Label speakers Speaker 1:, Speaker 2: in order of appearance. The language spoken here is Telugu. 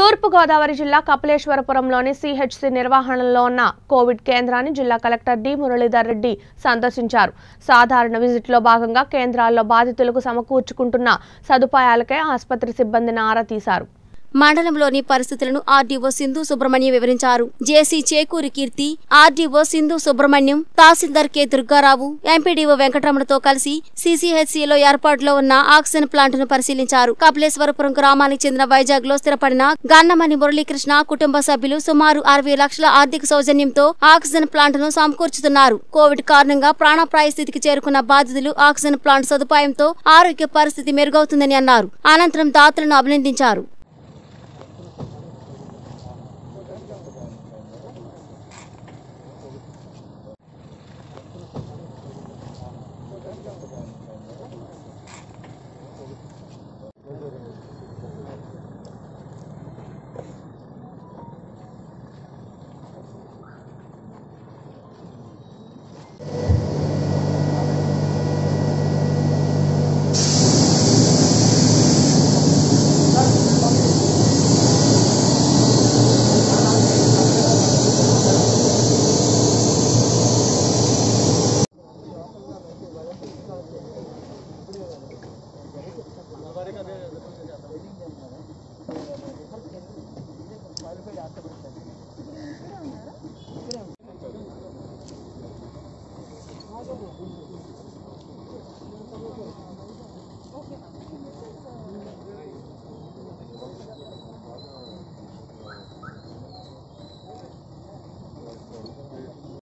Speaker 1: తూర్పుగోదావరి జిల్లా కపిలేశ్వరపురంలోని సిహెచ్సి నిర్వహణలో ఉన్న కోవిడ్ కేంద్రాన్ని జిల్లా కలెక్టర్ డి మురళీధర్ రెడ్డి సందర్శించారు సాధారణ విజిట్లో భాగంగా కేంద్రాల్లో బాధితులకు సమకూర్చుకుంటున్న సదుపాయాలకే ఆసుపత్రి సిబ్బందిని ఆరా తీశారు
Speaker 2: మండలంలోని పరిస్థితులను ఆర్డీఓ సింధు సుబ్రహ్మణ్యం వివరించారు జేసీ చేకూరి కీర్తి ఆర్డీఓ సింధు సుబ్రహ్మణ్యం తహసీల్దార్ కె దుర్గారావు ఎంపీడీఓ వెంకటరమణతో కలిసి సీసీహెచ్సీలో ఏర్పాటులో ఉన్న ఆక్సిజన్ ప్లాంట్ ను పరిశీలించారు కపిలేశ్వరపురం గ్రామానికి చెందిన వైజాగ్ లో స్థిరపడిన గన్నమణి మురళీకృష్ణ కుటుంబ సభ్యులు సుమారు అరవై లక్షల ఆర్థిక సౌజన్యంతో ఆక్సిజన్ ప్లాంట్ ను సమకూర్చుతున్నారు కోవిడ్ కారణంగా ప్రాణాపాయ స్థితికి చేరుకున్న బాధితులు ఆక్సిజన్ ప్లాంట్ సదుపాయంతో ఆరోగ్య పరిస్థితి మెరుగవుతుందని అన్నారు అనంతరం దాతలను అభినందించారు